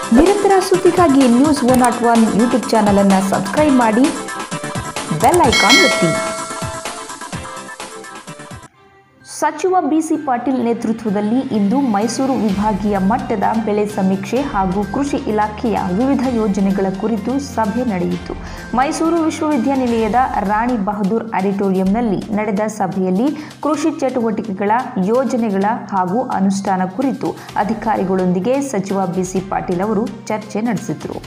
ನಿರಂತರ ಸುದ್ದಿಗಾಗಿ news one not one YouTube channel ಅನ್ನು ಸಬ್ಸ್ಕ್ರೈಬ್ ಮಾಡಿ ಬೆಲ್ ಐಕಾನ್ ಒತ್ತಿ ಸಚಿವ ಬಿಸಿ ಪಾಟೀಲ್ ನೇತೃತ್ವದಲ್ಲಿ ಇಂದು ಮೈಸೂರು ವಿಭಾಗೀಯ ಮಟ್ಟದ ಬೆಳೆ ಸಮೀಕ್ಷೆ ಹಾಗೂ ಕೃಷಿ ಇಲಾಖೆಯ ವಿವಿಧ ಯೋಜನೆಗಳ ಕುರಿತು ಸಭೆ ನಡೆಯಿತು ಮೈಸೂರು ವಿಶ್ವವಿದ್ಯಾನಿಲಯದ ರಾಣಿ ಬಹದ್ದೂರ್ ಆಡಿಟೋರಿಯಂನಲ್ಲಿ ನಡೆದ ಸಭೆಯಲ್ಲಿ ಕೃಷಿ ಚಟುವಟಿಕೆಗಳ ಯೋಜನೆಗಳ ಹಾಗೂ ಅನುಷ್ಠಾನ ಕುರಿತು ಅಧಿಕಾರಿಗಳೊಂದಿಗೆ ಸಚಿವ ಬಿಸಿ ಪಾಟೀಲ್ ಅವರು ಚರ್ಚೆ ನಡೆಸಿದರು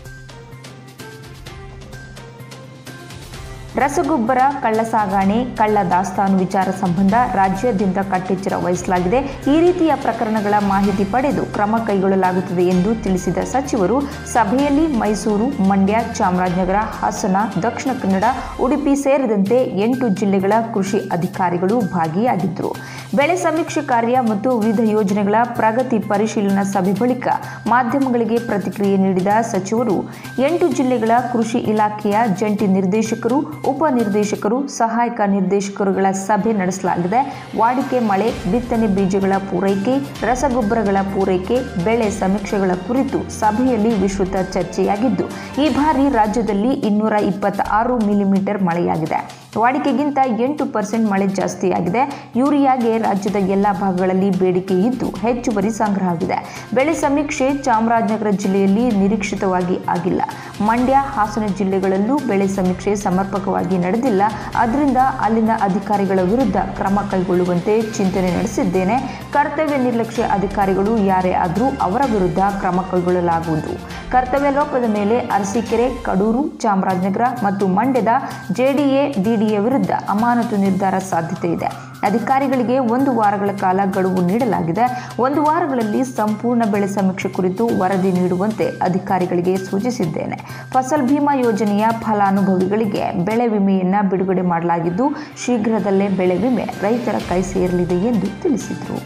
ರಸಗೊಬ್ಬರ ಕಳ್ಳ ಸಾಗಾಣೆ ಕಳ್ಳ ದಾಸ್ತಾನು ವಿಚಾರ ಸಂಬಂಧ ರಾಜ್ಯಾದ್ಯಂತ ಕಟ್ಟೆಚ್ಚರ ವಹಿಸಲಾಗಿದೆ ಈ ರೀತಿಯ ಪ್ರಕರಣಗಳ ಮಾಹಿತಿ ಪಡೆದು ಕ್ರಮ ಕೈಗೊಳ್ಳಲಾಗುತ್ತದೆ ಎಂದು ತಿಳಿಸಿದ ಸಚಿವರು ಸಭೆಯಲ್ಲಿ ಮೈಸೂರು ಮಂಡ್ಯ ಚಾಮರಾಜನಗರ ಹಾಸನ ದಕ್ಷಿಣ ಕನ್ನಡ ಉಡುಪಿ ಸೇರಿದಂತೆ ಎಂಟು ಜಿಲ್ಲೆಗಳ ಕೃಷಿ ಅಧಿಕಾರಿಗಳು ಭಾಗಿಯಾಗಿದ್ದರು ಬೆಳೆ ಸಮೀಕ್ಷೆ ಕಾರ್ಯ ಮತ್ತು ವಿವಿಧ ಯೋಜನೆಗಳ ಪ್ರಗತಿ ಪರಿಶೀಲನಾ ಸಭೆ ಬಳಿಕ ಮಾಧ್ಯಮಗಳಿಗೆ ಪ್ರತಿಕ್ರಿಯೆ ನೀಡಿದ ಸಚಿವರು ಎಂಟು ಜಿಲ್ಲೆಗಳ ಕೃಷಿ ಇಲಾಖೆಯ ಜಂಟಿ ನಿರ್ದೇಶಕರು ಉಪ ನಿರ್ದೇಶಕರು ಸಹಾಯಕ ನಿರ್ದೇಶಕರುಗಳ ಸಭೆ ನಡೆಸಲಾಗಿದೆ ವಾಡಿಕೆ ಮಳೆ ಬಿತ್ತನೆ ಬೀಜಗಳ ಪೂರೈಕೆ ರಸಗೊಬ್ಬರಗಳ ಪೂರೈಕೆ ಬೆಳೆ ಸಮೀಕ್ಷೆಗಳ ಕುರಿತು ಸಭೆಯಲ್ಲಿ ವಿಸ್ತೃತ ಚರ್ಚೆಯಾಗಿದ್ದು ಈ ಬಾರಿ ರಾಜ್ಯದಲ್ಲಿ ಇನ್ನೂರ ಇಪ್ಪತ್ತಾರು ಮಿಲಿಮೀಟರ್ ಮಳೆಯಾಗಿದೆ ವಾಡಿಕೆಗಿಂತ ಎಂಟು ಪರ್ಸೆಂಟ್ ಮಳೆ ಜಾಸ್ತಿಯಾಗಿದೆ ಯೂರಿಯಾಗೆ ರಾಜ್ಯದ ಎಲ್ಲ ಭಾಗಗಳಲ್ಲಿ ಬೇಡಿಕೆ ಇದ್ದು ಹೆಚ್ಚುವರಿ ಸಂಗ್ರಹವಿದೆ ಬೆಳೆ ಸಮೀಕ್ಷೆ ಚಾಮರಾಜನಗರ ಜಿಲ್ಲೆಯಲ್ಲಿ ನಿರೀಕ್ಷಿತವಾಗಿ ಆಗಿಲ್ಲ ಮಂಡ್ಯ ಹಾಸನ ಜಿಲ್ಲೆಗಳಲ್ಲೂ ಬೆಳೆ ಸಮೀಕ್ಷೆ ಸಮರ್ಪಕವಾಗಿ ನಡೆದಿಲ್ಲ ಅದರಿಂದ ಅಲ್ಲಿನ ಅಧಿಕಾರಿಗಳ ವಿರುದ್ಧ ಕ್ರಮ ಕೈಗೊಳ್ಳುವಂತೆ ಚಿಂತನೆ ನಡೆಸಿದ್ದೇನೆ ಕರ್ತವ್ಯ ನಿರ್ಲಕ್ಷ್ಯ ಅಧಿಕಾರಿಗಳು ಯಾರೇ ಆದರೂ ಅವರ ವಿರುದ್ಧ ಕ್ರಮ ಕೈಗೊಳ್ಳಲಾಗುವುದು ಕರ್ತವ್ಯ ಲೋಪದ ಮೇಲೆ ಅರಸೀಕೆರೆ ಕಡೂರು ಚಾಮರಾಜನಗರ ಮತ್ತು ಮಂಡ್ಯದ ಜೆಡಿಎ ಡಿಡಿಎ ವಿರುದ್ಧ ಅಮಾನತು ನಿರ್ಧಾರ ಸಾಧ್ಯತೆ ಇದೆ ಅಧಿಕಾರಿಗಳಿಗೆ ಒಂದು ವಾರಗಳ ಕಾಲ ಗಡುವು ನೀಡಲಾಗಿದೆ ಒಂದು ವಾರಗಳಲ್ಲಿ ಸಂಪೂರ್ಣ ಬೆಳೆ ಸಮೀಕ್ಷೆ ಕುರಿತು ವರದಿ ನೀಡುವಂತೆ ಅಧಿಕಾರಿಗಳಿಗೆ ಸೂಚಿಸಿದ್ದೇನೆ ಫಸಲ್ ಭೀಮಾ ಯೋಜನೆಯ ಫಲಾನುಭವಿಗಳಿಗೆ ಬೆಳೆ ವಿಮೆಯನ್ನ ಬಿಡುಗಡೆ ಮಾಡಲಾಗಿದ್ದು ಶೀಘ್ರದಲ್ಲೇ ಬೆಳೆ ವಿಮೆ ರೈತರ ಕೈ ಸೇರಲಿದೆ ಎಂದು ತಿಳಿಸಿದರು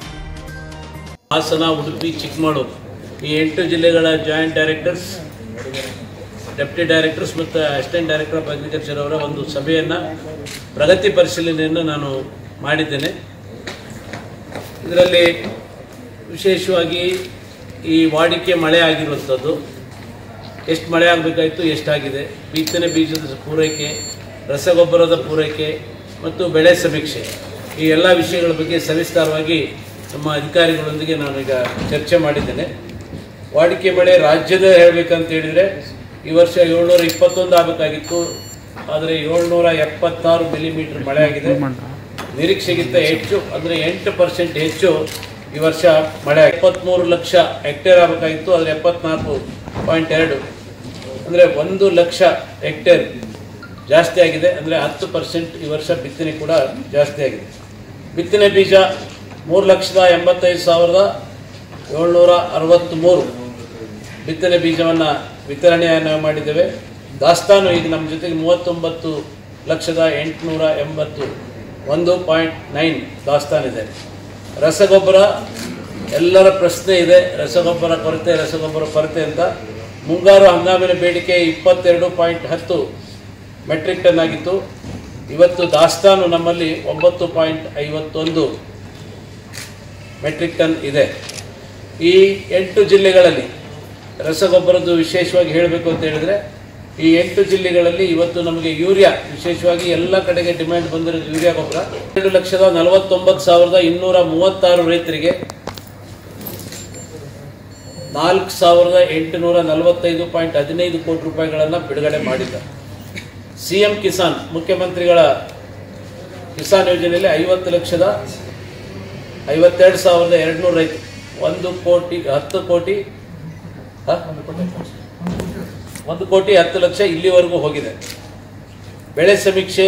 ಹಾಸನ ಉಡುಪಿ ಚಿಕ್ಕಮಗಳೂರು ಈ ಎಂಟು ಜಿಲ್ಲೆಗಳ ಜಾಯಿಂಟ್ ಡೈರೆಕ್ಟರ್ಸ್ ಡೆಪ್ಟಿ ಡೈರೆಕ್ಟರ್ಸ್ ಮತ್ತು ಅಸಿಸ್ಟೆಂಟ್ ಡೈರೆಕ್ಟರ್ ಆಫ್ ಅಗ್ರಿಕಲ್ಚರ್ ಅವರ ಒಂದು ಸಭೆಯನ್ನು ಪ್ರಗತಿ ಪರಿಶೀಲನೆಯನ್ನು ನಾನು ಮಾಡಿದ್ದೇನೆ ಇದರಲ್ಲಿ ವಿಶೇಷವಾಗಿ ಈ ವಾಡಿಕೆ ಮಳೆ ಆಗಿರುವಂಥದ್ದು ಎಷ್ಟು ಮಳೆ ಆಗಬೇಕಾಯಿತು ಎಷ್ಟಾಗಿದೆ ಬಿತ್ತನೆ ಬೀಜದ ಪೂರೈಕೆ ರಸಗೊಬ್ಬರದ ಪೂರೈಕೆ ಮತ್ತು ಬೆಳೆ ಸಮೀಕ್ಷೆ ಈ ಎಲ್ಲ ವಿಷಯಗಳ ಬಗ್ಗೆ ಸವಿಸ್ತಾರವಾಗಿ ನಮ್ಮ ಅಧಿಕಾರಿಗಳೊಂದಿಗೆ ನಾನೀಗ ಚರ್ಚೆ ಮಾಡಿದ್ದೇನೆ ವಾಡಿಕೆ ಮಳೆ ರಾಜ್ಯದ ಹೇಳಬೇಕಂತ ಹೇಳಿದರೆ ಈ ವರ್ಷ ಏಳ್ನೂರ ಇಪ್ಪತ್ತೊಂದು ಆಗಬೇಕಾಗಿತ್ತು ಆದರೆ ಏಳ್ನೂರ ಎಪ್ಪತ್ತಾರು ಮಿಲಿಮೀಟರ್ ಮಳೆ ಆಗಿದೆ ನಿರೀಕ್ಷೆಗಿಂತ ಹೆಚ್ಚು ಅಂದರೆ ಎಂಟು ಪರ್ಸೆಂಟ್ ಹೆಚ್ಚು ಈ ವರ್ಷ ಮಳೆ ಎಪ್ಪತ್ತ್ಮೂರು ಲಕ್ಷ ಹೆಕ್ಟೇರ್ ಆಗಬೇಕಾಗಿತ್ತು ಆದರೆ ಎಪ್ಪತ್ನಾಲ್ಕು ಪಾಯಿಂಟ್ ಎರಡು ಅಂದರೆ ಒಂದು ಲಕ್ಷ ಹೆಕ್ಟೇರ್ ಜಾಸ್ತಿ ಆಗಿದೆ ಅಂದರೆ ಹತ್ತು ಪರ್ಸೆಂಟ್ ಈ ವರ್ಷ ಬಿತ್ತನೆ ಕೂಡ ಜಾಸ್ತಿ ಆಗಿದೆ ಬಿತ್ತನೆ ಬೀಜ ಮೂರು ಲಕ್ಷದ ಎಂಬತ್ತೈದು ಸಾವಿರದ ಏಳ್ನೂರ ಅರವತ್ತ್ಮೂರು ಬಿತ್ತನೆ ಬೀಜವನ್ನು ವಿತರಣೆಯನ್ನು ಮಾಡಿದ್ದೇವೆ ದಾಸ್ತಾನು ಈಗ ನಮ್ಮ ಜೊತೆಗೆ ಮೂವತ್ತೊಂಬತ್ತು ಲಕ್ಷದ ಎಂಟುನೂರ ಎಂಬತ್ತು ಒಂದು ಪಾಯಿಂಟ್ ನೈನ್ ದಾಸ್ತಾನಿದೆ ರಸಗೊಬ್ಬರ ಎಲ್ಲರ ಪ್ರಶ್ನೆ ಇದೆ ರಸಗೊಬ್ಬರ ಕೊರತೆ ರಸಗೊಬ್ಬರ ಕೊರತೆ ಅಂತ ಮುಂಗಾರು ಹಂಗಾಮಿನ ಬೇಡಿಕೆ ಇಪ್ಪತ್ತೆರಡು ಪಾಯಿಂಟ್ ಹತ್ತು ಮೆಟ್ರಿಕ್ ಟನ್ ಆಗಿತ್ತು ಇವತ್ತು ದಾಸ್ತಾನು ನಮ್ಮಲ್ಲಿ ಒಂಬತ್ತು ಪಾಯಿಂಟ್ ಐವತ್ತೊಂದು ಮೆಟ್ರಿಕ್ ಟನ್ ಇದೆ ಈ ಎಂಟು ಜಿಲ್ಲೆಗಳಲ್ಲಿ ರಸಗೊಬ್ಬರದ್ದು ವಿಶೇಷವಾಗಿ ಹೇಳಬೇಕು ಅಂತ ಹೇಳಿದರೆ ಈ ಎಂಟು ಜಿಲ್ಲೆಗಳಲ್ಲಿ ಇವತ್ತು ನಮಗೆ ಯೂರಿಯಾ ವಿಶೇಷವಾಗಿ ಎಲ್ಲ ಕಡೆಗೆ ಡಿಮ್ಯಾಂಡ್ ಬಂದಿರೋದು ಯೂರಿಯಾ ಗೊಬ್ಬರ ಎರಡು ಲಕ್ಷದ ನಲವತ್ತೊಂಬತ್ತು ಸಾವಿರದ ಇನ್ನೂರ ಮೂವತ್ತಾರು ರೈತರಿಗೆ ನಾಲ್ಕು ಸಾವಿರದ ಎಂಟುನೂರ ನಲವತ್ತೈದು ಪಾಯಿಂಟ್ ಹದಿನೈದು ಕೋಟಿ ರೂಪಾಯಿಗಳನ್ನು ಬಿಡುಗಡೆ ಮಾಡಿದ್ದಾರೆ ಸಿ ಎಂ ಕಿಸಾನ್ ಮುಖ್ಯಮಂತ್ರಿಗಳ ಕಿಸಾನ್ ಯೋಜನೆಯಲ್ಲಿ ಐವತ್ತು ಲಕ್ಷದ ಐವತ್ತೆರಡು ಸಾವಿರದ ಎರಡುನೂರು ರೈತ ಒಂದು ಕೋಟಿ ಹತ್ತು ಕೋಟಿ ಹ? ಒಂದು ಕೋಟಿ ಹತ್ತು ಲಕ್ಷ ಇಲ್ಲಿವರೆಗೂ ಹೋಗಿದೆ ಬೆಳೆ ಸಮೀಕ್ಷೆ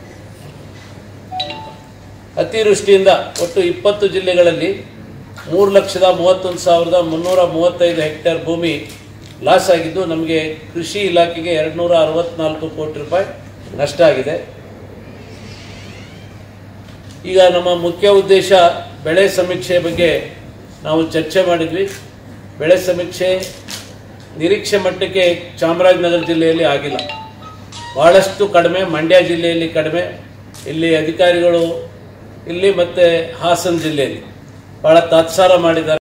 ಅತಿವೃಷ್ಟಿಯಿಂದ ಒಟ್ಟು ಇಪ್ಪತ್ತು ಜಿಲ್ಲೆಗಳಲ್ಲಿ ಮೂರು ಲಕ್ಷದ ಮೂವತ್ತೊಂದು ಸಾವಿರದ ಮುನ್ನೂರ ಮೂವತ್ತೈದು ಹೆಕ್ಟೇರ್ ಭೂಮಿ ಲಾಸ್ ಆಗಿದ್ದು ನಮಗೆ ಕೃಷಿ ಇಲಾಖೆಗೆ ಎರಡುನೂರ ಅರವತ್ನಾಲ್ಕು ಕೋಟಿ ರೂಪಾಯಿ ನಷ್ಟ ಆಗಿದೆ ಈಗ ನಮ್ಮ ಮುಖ್ಯ ಉದ್ದೇಶ ಬೆಳೆ ಸಮೀಕ್ಷೆ ಬಗ್ಗೆ ನಾವು ಚರ್ಚೆ ಮಾಡಿದ್ವಿ ಬೆಳೆ ಸಮೀಕ್ಷೆ ನಿರೀಕ್ಷೆ ಮಟ್ಟಕ್ಕೆ ಚಾಮರಾಜನಗರ ಜಿಲ್ಲೆಯಲ್ಲಿ ಆಗಿಲ್ಲ ಭಾಳಷ್ಟು ಕಡಿಮೆ ಮಂಡ್ಯ ಜಿಲ್ಲೆಯಲ್ಲಿ ಕಡಿಮೆ ಇಲ್ಲಿ ಅಧಿಕಾರಿಗಳು ಇಲ್ಲಿ ಮತ್ತು ಹಾಸನ ಜಿಲ್ಲೆಯಲ್ಲಿ ಭಾಳ ತಾತ್ಸಾರ ಮಾಡಿದ್ದಾರೆ